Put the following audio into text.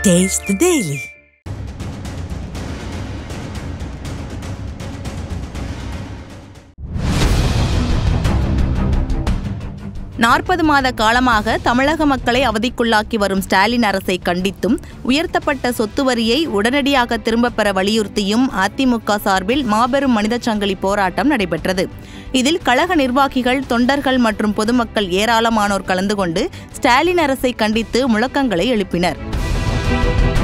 Taste the Daily. நாற்பது மாத காலமாக தமிழக மக்களை அவதிக்குள்ளாக்கி வரும் ஸ்டாலின் அரசை கண்டித்தும் உயர்த்தப்பட்ட சொத்து வரியை உடனடியாக திரும்பப் பெற வலியுறுத்தியும் அதிமுக சார்பில் மாபெரும் மனிதச் சங்கிலி போராட்டம் நடைபெற்றது இதில் கழக நிர்வாகிகள் தொண்டர்கள் மற்றும் பொதுமக்கள் ஏராளமானோர் கலந்து கொண்டு ஸ்டாலின் அரசை கண்டித்து முழக்கங்களை எழுப்பினர்